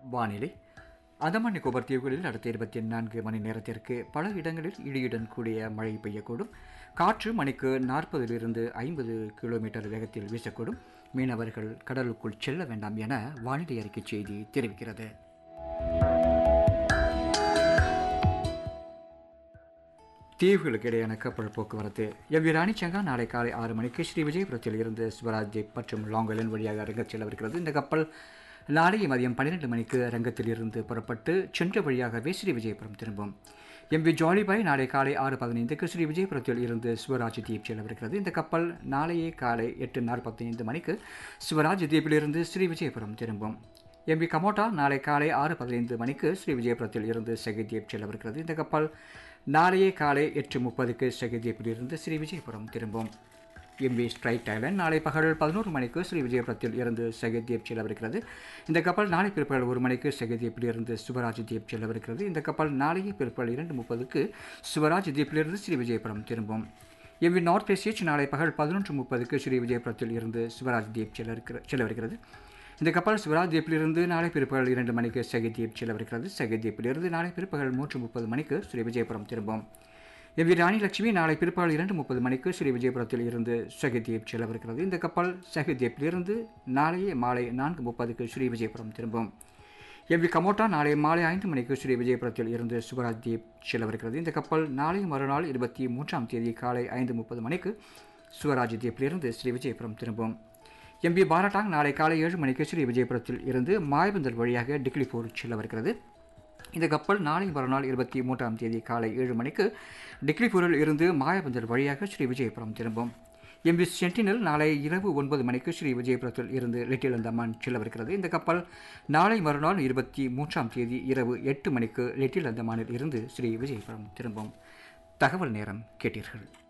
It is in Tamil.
வானிலை அந்தமான் நிக்கோபர் தீவுகளில் அடுத்த இருபத்தி நான்கு மணி நேரத்திற்கு பல இடங்களில் இடியுடன் கூடிய மழை பெய்யக்கூடும் காற்று மணிக்கு நாற்பதிலிருந்து ஐம்பது கிலோமீட்டர் வேகத்தில் வீசக்கூடும் மீனவர்கள் கடலுக்குள் செல்ல வேண்டாம் என வானிலை அறிக்கை செய்தி தெரிவிக்கிறது தீவுகளுக்கு இடையான கப்பல் போக்குவரத்து எவ்வி ராணிச்சங்கா நாளை காலை ஆறு மணிக்கு ஸ்ரீ விஜயபுரத்தில் இருந்து சிவராஜ் தீப் மற்றும் லாங் ஐலண்ட் வழியாக ரங்கச் செல்லவிருக்கிறது இந்த கப்பல் நாளை மதியம் பன்னிரெண்டு மணிக்கு ரங்கத்தில் இருந்து புறப்பட்டு சென்ற வழியாகவே ஸ்ரீ விஜயபுரம் திரும்பும் எம்பி ஜாலிபாய் நாளை காலை ஆறு பதினைந்துக்கு ஸ்ரீ விஜயபுரத்தில் இருந்து சிவராஜ் தீப் செல்லவிருக்கிறது இந்த கப்பல் நாளையே காலை எட்டு நாற்பத்தைந்து மணிக்கு சிவராஜ் தீப்பிலிருந்து ஸ்ரீ விஜயபுரம் திரும்பும் எம்பி கமோட்டா நாளை காலை ஆறு பதினைந்து மணிக்கு ஸ்ரீ விஜயபுரத்தில் இருந்து சகிதீப் செல்லவிருக்கிறது இந்த கப்பல் நாளையே காலை எட்டு முப்பதுக்கு சகிதீப்பிலிருந்து ஸ்ரீ விஜயபுரம் திரும்பும் எம்பி ஸ்ட்ரைட் ஐலண்ட் நாளை பகல் பதினோரு மணிக்கு ஸ்ரீ விஜயபுரத்தில் இருந்து சகிதீப் செல்லவிருக்கிறது இந்த கப்பல் நாளை பிற்பகல் ஒரு மணிக்கு சகிதீப்பில் இருந்து சிவராஜ் தீப் செல்லவிருக்கிறது இந்த கப்பல் நாளையே பிற்பகல் இரண்டு முப்பதுக்கு சிவராஜ் தீப்பிலிருந்து ஸ்ரீ விஜயபுரம் திரும்பும் எவ்வி நார்த் பேசியச் நாளை பகல் பதினொன்று முப்பதுக்கு ஸ்ரீ விஜயபுரத்தில் இருந்து சிவராஜ் தீப் செல்ல செல்லவிருக்கிறது இந்த கப்பல் சிவராஜ் தீப்பிலிருந்து நாளை பிற்பகல் இரண்டு மணிக்கு சகிதீப் செல்லவிருக்கிறது சகிதீப்பிலிருந்து நாளை பிற்பகல் மூன்று முப்பது மணிக்கு ஸ்ரீ விஜயபுரம் திரும்பும் எவ்வி ராணி லட்சுமி நாளை பிற்பகல் இரண்டு முப்பது மணிக்கு ஸ்ரீ விஜயபுரத்தில் இருந்து சகிதீப் செல்லவிருக்கிறது இந்த கப்பல் சகிதீப்பிலிருந்து நாளையே மாலை நான்கு முப்பதுக்கு ஸ்ரீ விஜயபுரம் திரும்பும் எவ்வி கமோட்டா நாளை மாலை ஐந்து மணிக்கு ஸ்ரீ விஜயபுரத்தில் இருந்து சிவராஜ் தீப் செல்லவிருக்கிறது இந்த கப்பல் நாளை மறுநாள் இருபத்தி மூன்றாம் தேதி காலை ஐந்து முப்பது மணிக்கு சிவராஜ் தீப்பிலிருந்து ஸ்ரீ விஜயபுரம் திரும்பும் எம்பி பாராட்டாங் நாளை காலை ஏழு மணிக்கு ஸ்ரீ விஜயபுரத்தில் இருந்து மாயபந்தர் வழியாக டிக்லிபூர் செல்லவிருக்கிறது இந்த கப்பல் நாளை மறுநாள் இருபத்தி மூன்றாம் தேதி காலை ஏழு மணிக்கு டிக்லிபூரில் இருந்து மாயபந்தர் வழியாக ஸ்ரீ விஜயபுரம் திரும்பும் எம்பி சென்டினல் நாளை இரவு ஒன்பது மணிக்கு ஸ்ரீ விஜயபுரத்தில் இருந்து லிட்டில் அந்தமான் செல்லவிருக்கிறது இந்த கப்பல் நாளை மறுநாள் இருபத்தி மூன்றாம் தேதி இரவு எட்டு மணிக்கு லிட்டில் அந்தமானில் இருந்து ஸ்ரீ விஜயபுரம் திரும்பும் தகவல் நேரம் கேட்டீர்கள்